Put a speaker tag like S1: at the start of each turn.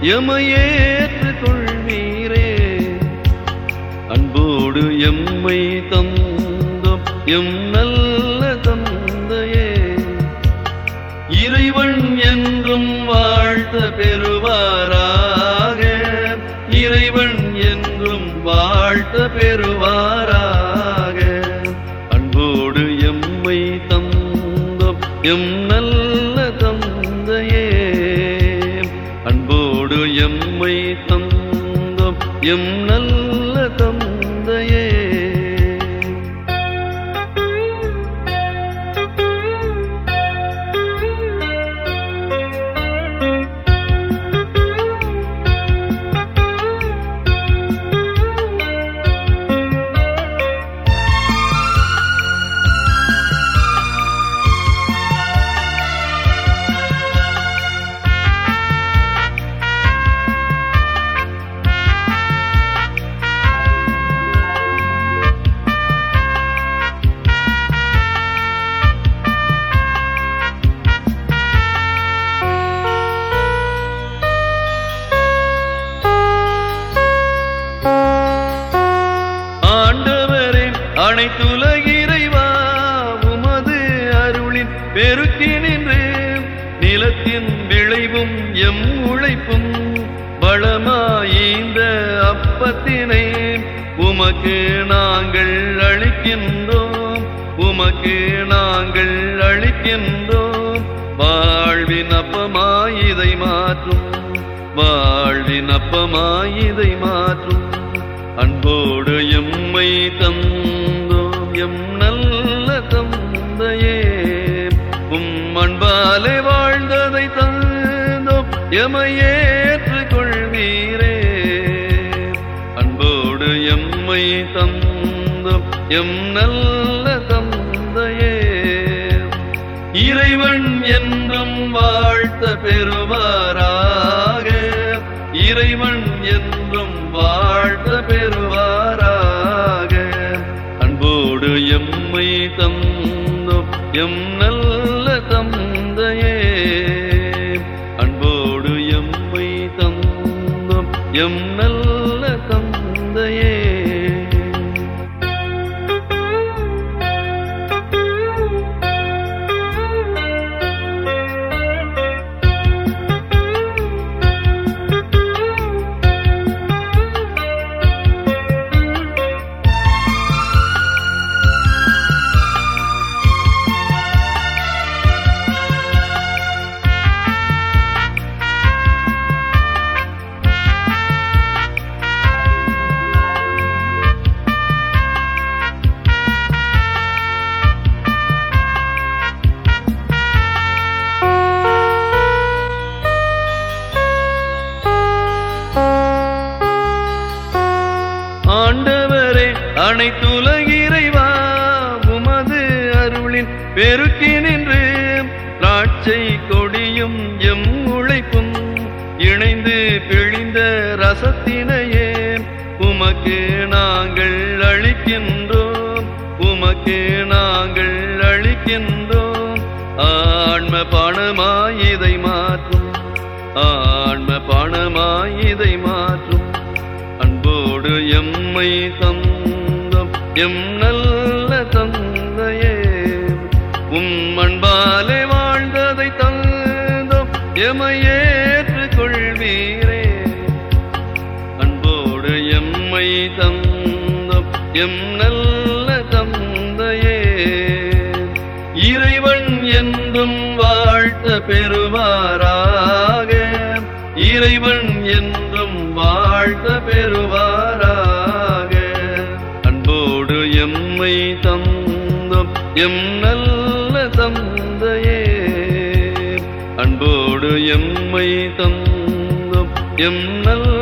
S1: எமையேற்று கொள்வீரே அன்போடு எம்மை தந்தோம் எம் நல்ல தந்தையே இறைவன் என்றும் வாழ்த்த பெறுவாராக இறைவன் என்றும் வாழ்த்த பெறுவாராக அன்போடு எம்மை தந்தோம் எம் நல்ல தந்தையே அன்போடு எம்மை தந்தோம் எம் நல்ல தந்தையே ஆண்டவரே அனைத்துலகிறைவா உமது அருளின் பெருக்கி நின்று நிலத்தின் விளைவும் எம் உழைப்பும் வளமாய்ந்த அப்பத்தினை உமக்கு நாங்கள் அளிக்கின்றோம் உமக்கு நாங்கள் அளிக்கின்றோம் வாழ்வின் அப்பமாய் இதை மாற்றும் வாழ்வின் அப்பமாய் இதை மாற்றும் அன்போடு எம்மை தந்தோம் எம் நல்ல தந்தையே உம் அன்பாலே வாழ்ந்ததை தந்தோம் எமையேற்று கொள்வீரே அன்போடு எம்மை தந்தோம் எம் நல்ல தந்தையே இறைவன் என்றும் வாழ்த்த பெறுவாராக இறைவன் என்றும் வாழ்த்த பெறுவாராக அன்போடு எம்மை தந்தோம் எம் நல்ல தந்தையே அன்போடு எம்மை தந்தோம் எம் நல்ல தந்தையே ஆண்டவரே அனைத்துலகிறைவா உமது அருளின் பெருக்கி நின்று திராட்சை கொடியும் எம் உழைப்பும் இணைந்து பிழிந்த ரசத்தினையே உமக்கு நாங்கள் அளிக்கின்றோம் உமக்கு நாங்கள் அளிக்கின்றோம் ஆன்ம பணமாய் இதை மாற்றும் ஆன்ம பணமாய் இதை மாற்றும் அன்போடு எம்மை தந்தம் எம் நல்ல தந்தையே உம் அன்பாலே வாழ்ந்ததை தந்தோம் எமையேற்று கொள்வீரே அன்போடு எம்மை தந்தம் எம் நல்ல தந்தையே இறைவன் என்றும் வாழ்த்த பெறுவாராக இறைவன் என்றும் வாழ்த்த பெறுவாராக அன்போடு எம்மை தந்தம் எம் நல்ல தந்தையே அன்போடு எம்மை தந்தம் எம் நல்ல